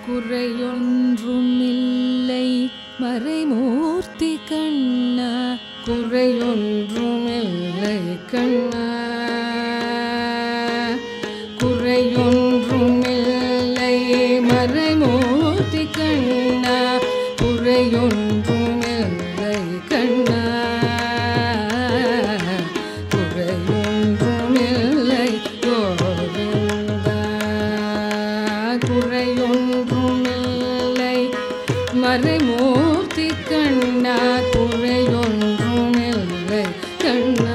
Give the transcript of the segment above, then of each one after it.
குறையொன்றுமில்லை மறைமூர்த்தி கண்ணா குறையொன்றுமில்லை கண்ணா குறையொன்றுமில்லை மறைமூர்த்தி கண்ணா குறையொன்றுமில்லை கண்ணா குறையொன்றுமில்லை கோவிந்தா குறையொன்றுமில்லை மறைமூர்த்தி கண்ணா குறையொன்றுமில்லை கண்ணா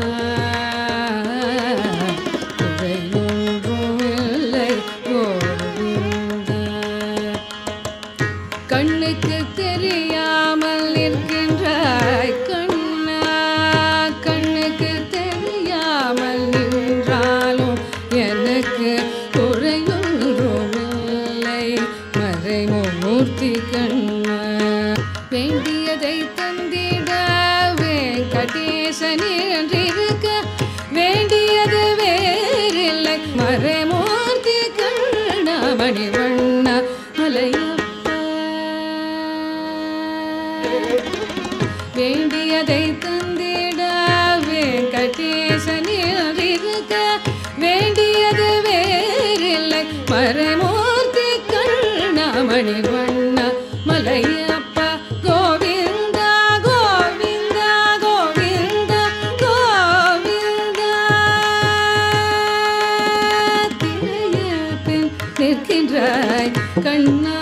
குறையொன்றுமில்லை கோவிந்தா கண்ணுக்கு தெரியாமல் இருக்கின்றாய் கண்ணா கண்ணுக்கு தெரியாமல் நின்றாலும் எனக்கு குறையொன்றுமில்லை மறைமூர்த்தி கண்ணா வேண்டியதை தந்திட வெங்கடேசன் என்றிருக்க வேண்டியது வேறில்லை மறைமூர்த்தி கண்ணா மணிவண்ணா மலையப்பா வேண்டியதை தந்திட வெங்கடேசனில் இருக்க வேண்டியது வேறில்லை மறைமூர்த்தி கண்ணாமணி வண்ண மலையப்பா கோவிந்தா கோவிந்தா கோவிந்தா கோவிந்தா திரைய பின் நிற்கின்றாய் கண்ணா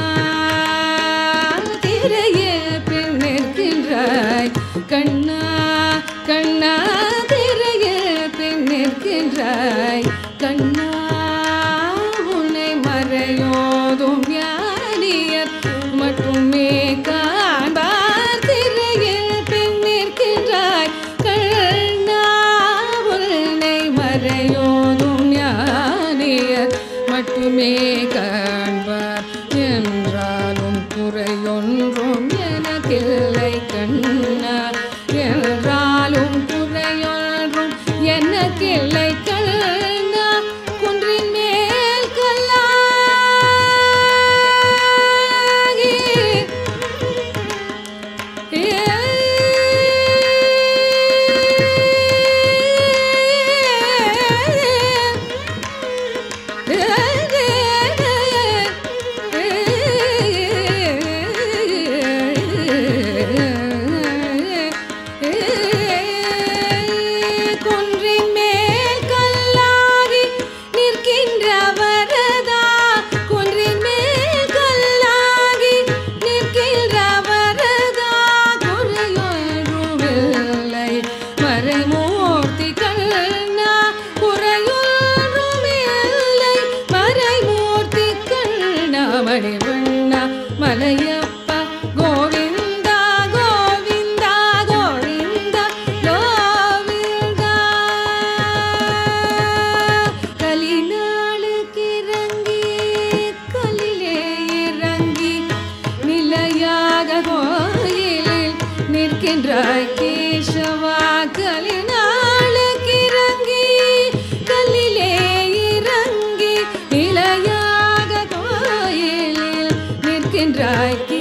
திரைய பின் நிற்கின்றாய் கண்ணா கண்ணா திரைய பின் நிற்கின்றாய் கண்ணா உன்னை மறையோதும் ஞானியர் மட்டுமே காண்பார் திரையில் பின் நிற்கின்றாய் கண்ணா உன்னை மறையோதும் ஞானியர் மட்டுமே காண்பார் என்றாலும் குறையொன்றும் எனக்கில்லை கண்ணா என்றாலும் குறையொன்றும் எனக்கில்லை கண்ணா குன்றின் மேல் கல்லாகி குன்றின் மேல் கல்லாகி நிற்கின்ற வரதா குன்றின் மேல் கல்லாகி நிற்கின்ற வரதா குறையொன்றுமில்லை மறைமூர்த்தி கண்ணா குறையொன்றுமில்லை மறைமூர்த்தி கண்ணா மணிவண்ணா மலையப்பா கோவிந்தா கோவிந்தா கோவிந்தா கோவிந்தா கலிநாளுக்கு இறங்கி கலிலே இறங்கி நிலையாக கோயிலில் நிற்கின்றாய் கேசவா கலிநாளுக்கு இறங்கி கல்லிலே இறங்கி நிலையாக கோயிலில் நிற்கின்றாய்